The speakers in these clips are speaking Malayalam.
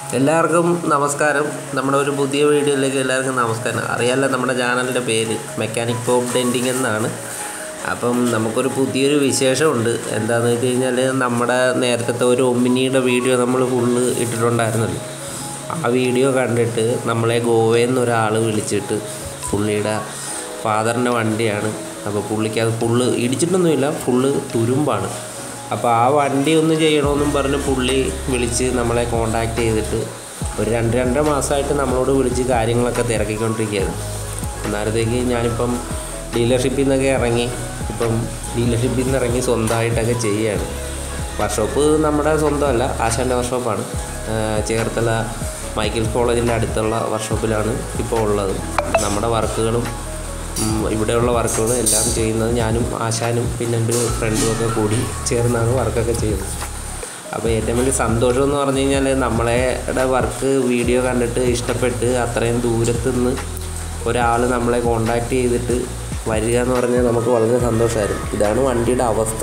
എല്ലാവർക്കും നമസ്കാരം നമ്മുടെ ഒരു പുതിയ വീഡിയോയിലേക്ക് എല്ലാവർക്കും നമസ്കാരം അറിയാമല്ലോ നമ്മുടെ ചാനലിൻ്റെ പേര് മെക്കാനിക് പോപ്പ് ഡെൻറ്റിങ് എന്നാണ് അപ്പം നമുക്കൊരു പുതിയൊരു വിശേഷമുണ്ട് എന്താണെന്ന് വെച്ച് കഴിഞ്ഞാൽ നമ്മുടെ നേരത്തെ ഒരു ഒമിനിയുടെ വീഡിയോ നമ്മൾ ഫുള്ള് ഇട്ടിട്ടുണ്ടായിരുന്നല്ലോ ആ വീഡിയോ കണ്ടിട്ട് നമ്മളെ ഗോവയിൽ നിന്ന് ഒരാൾ വിളിച്ചിട്ട് പുള്ളിയുടെ ഫാദറിൻ്റെ വണ്ടിയാണ് അപ്പോൾ പുള്ളിക്ക് അത് ഫുള്ള് ഇടിച്ചിട്ടൊന്നുമില്ല ഫുള്ള് തുരുമ്പാണ് അപ്പോൾ ആ വണ്ടി ഒന്ന് ചെയ്യണമെന്നും പറഞ്ഞ് പുള്ളി വിളിച്ച് നമ്മളെ കോണ്ടാക്ട് ചെയ്തിട്ട് ഒരു രണ്ട് രണ്ടര മാസമായിട്ട് നമ്മളോട് വിളിച്ച് കാര്യങ്ങളൊക്കെ തിരക്കിക്കൊണ്ടിരിക്കുകയാണ് അന്നേരത്തേക്ക് ഞാനിപ്പം ഡീലർഷിപ്പിൽ നിന്നൊക്കെ ഇറങ്ങി ഇപ്പം ഡീലർഷിപ്പിൽ നിന്ന് ഇറങ്ങി സ്വന്തമായിട്ടൊക്കെ ചെയ്യുകയാണ് വർക്ക്ഷോപ്പ് നമ്മുടെ സ്വന്തമല്ല ആശാൻ്റെ വർക്ക്ഷോപ്പാണ് ചേർത്തല മൈക്കിൾസ് കോളേജിൻ്റെ അടുത്തുള്ള വർക്ക്ഷോപ്പിലാണ് ഇപ്പോൾ ഉള്ളത് നമ്മുടെ വർക്കുകളും ഉം, ഇവിടെയുള്ള വർക്കുകൾ എല്ലാം ചെയ്യുന്നത് ഞാനും ആശാനും പിന്നെ എൻ്റെ ഒരു ഫ്രണ്ടും ഒക്കെ കൂടി ചേർന്നാണ് വർക്കൊക്കെ ചെയ്യുന്നത് അപ്പോൾ ഏറ്റവും വലിയ സന്തോഷം എന്ന് പറഞ്ഞു കഴിഞ്ഞാൽ നമ്മളെ വർക്ക് വീഡിയോ കണ്ടിട്ട് ഇഷ്ടപ്പെട്ട് അത്രയും ദൂരത്തു നിന്ന് ഒരാൾ നമ്മളെ കോണ്ടാക്ട് ചെയ്തിട്ട് വരിക എന്ന് പറഞ്ഞാൽ നമുക്ക് വളരെ സന്തോഷമായിരുന്നു ഇതാണ് വണ്ടിയുടെ അവസ്ഥ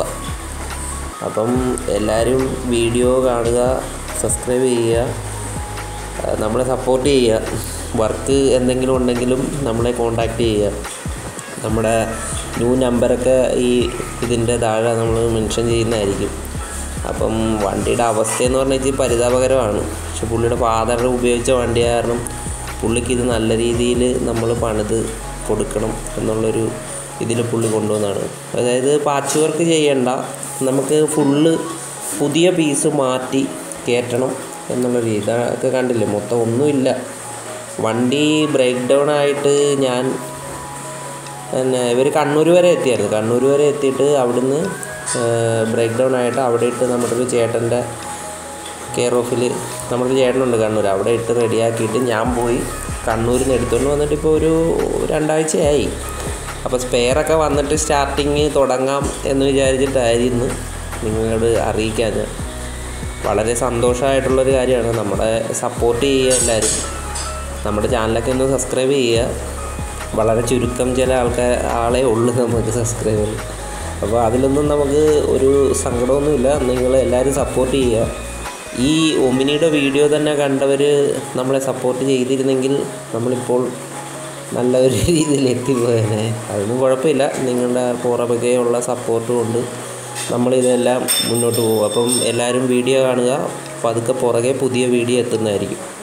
അപ്പം എല്ലാവരും വീഡിയോ കാണുക സബ്സ്ക്രൈബ് ചെയ്യുക ആ, നമ്മളെ സപ്പോർട്ട് ചെയ്യുക വർക്ക് എന്തെങ്കിലും ഉണ്ടെങ്കിലും നമ്മളെ കോണ്ടാക്ട് ചെയ്യുക നമ്മുടെ ന്യൂ നമ്പറൊക്കെ ഈ ഇതിൻ്റെ താഴെ നമ്മൾ മെൻഷൻ ചെയ്യുന്നതായിരിക്കും അപ്പം വണ്ടിയുടെ അവസ്ഥയെന്ന് പറഞ്ഞാൽ ഇച്ചിരി പരിതാപകരമാണ് പക്ഷെ പുള്ളിയുടെ ഫാദർ ഉപയോഗിച്ച വണ്ടി കാരണം പുള്ളിക്ക് ഇത് നല്ല രീതിയിൽ നമ്മൾ പണിത് കൊടുക്കണം എന്നുള്ളൊരു ഇതിൽ പുള്ളി കൊണ്ടുവന്നതാണ് അതായത് പാച്ച് വർക്ക് ചെയ്യണ്ട നമുക്ക് ഫുള്ള് പുതിയ പീസ് മാറ്റി കയറ്റണം എന്നുള്ളൊരു ഇതൊക്കെ കണ്ടില്ലേ മൊത്തം ഒന്നുമില്ല വണ്ടി ബ്രേക്ക് ഡൗൺ ആയിട്ട് ഞാൻ പിന്നെ ഇവർ കണ്ണൂർ വരെ എത്തിയായിരുന്നു കണ്ണൂർ വരെ എത്തിയിട്ട് അവിടുന്ന് ബ്രേക്ക് ഡൗൺ ആയിട്ട് അവിടെ ഇട്ട് നമ്മുടെ ഒരു ചേട്ടൻ്റെ കെയർ ഓഫിൽ നമ്മുടെ ഒരു ചേട്ടനുണ്ട് കണ്ണൂർ അവിടെ ഇട്ട് റെഡിയാക്കിയിട്ട് ഞാൻ പോയി കണ്ണൂരിൽ നിന്ന് എടുത്തുകൊണ്ട് വന്നിട്ട് ഇപ്പോൾ ഒരു രണ്ടാഴ്ചയായി അപ്പോൾ സ്പെയറൊക്കെ വന്നിട്ട് സ്റ്റാർട്ടിങ് തുടങ്ങാം എന്ന് വിചാരിച്ചിട്ടായിരുന്നു നിങ്ങളോട് അറിയിക്കാൻ ഞാൻ വളരെ സന്തോഷമായിട്ടുള്ളൊരു കാര്യമാണ് നമ്മുടെ സപ്പോർട്ട് ചെയ്യുക എല്ലാവരും നമ്മുടെ ചാനലൊക്കെ ഒന്ന് സബ്സ്ക്രൈബ് ചെയ്യുക വളരെ ചുരുക്കം ചില ആൾക്കാർ ആളെ ഉള്ളൂ നമുക്ക് സബ്സ്ക്രൈബർ അപ്പോൾ അതിലൊന്നും നമുക്ക് ഒരു സങ്കടമൊന്നുമില്ല നിങ്ങൾ എല്ലാവരും സപ്പോർട്ട് ചെയ്യുക ഈ ഒമിനിയുടെ വീഡിയോ തന്നെ കണ്ടവർ നമ്മളെ സപ്പോർട്ട് ചെയ്തിരുന്നെങ്കിൽ നമ്മളിപ്പോൾ നല്ല ഒരു രീതിയിൽ എത്തിപ്പോയേനെ അതൊന്നും കുഴപ്പമില്ല നിങ്ങളുടെ പുറമൊക്കെയുള്ള സപ്പോർട്ട് കൊണ്ട് നമ്മളിതെല്ലാം മുന്നോട്ട് പോകും അപ്പം എല്ലാവരും വീഡിയോ കാണുക പതുക്കെ പുറകെ പുതിയ വീഡിയോ എത്തുന്നതായിരിക്കും